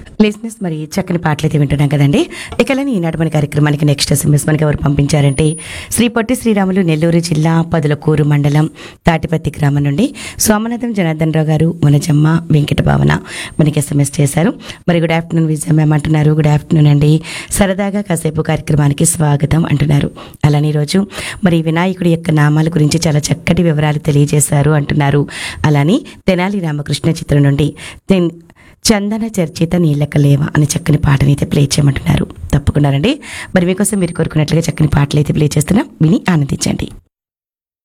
లిజినెస్ మరి చక్కని పాటలు అయితే వింటున్నాం కదండి ఇకలని ఈనాటి మన కార్యక్రమానికి నెక్స్ట్ ఎస్ఎంఎస్ మనకి ఎవరు పంపించారంటే శ్రీ పొట్టి శ్రీరాములు నెల్లూరు జిల్లా పదులకూరు మండలం తాటిపత్తి గ్రామం నుండి సోమనాథం జనార్దన్ రావు గారు వనజమ్మ వెంకట భావన మనకి ఎస్ఎంఎస్ చేశారు మరి గుడ్ ఆఫ్టర్నూన్ విజయం మ్యామ్ అంటున్నారు గుడ్ ఆఫ్టర్నూన్ అండి సరదాగా కాసేపు కార్యక్రమానికి స్వాగతం అంటున్నారు అలానే ఈరోజు మరి వినాయకుడి యొక్క నామాల గురించి చాలా చక్కటి వివరాలు తెలియజేశారు అంటున్నారు అలానే తెనాలి రామకృష్ణ చిత్రం నుండి తెన్- చందన చర్చిత నీళ్ళక లేవ అనే చక్కని పాటని అయితే ప్లే చేయమంటున్నారు తప్పకుండా రండి మరి మీకోసం మీరు కోరుకున్నట్లుగా చక్కని పాటలు అయితే ప్లే చేస్తున్నాం విని ఆనందించండి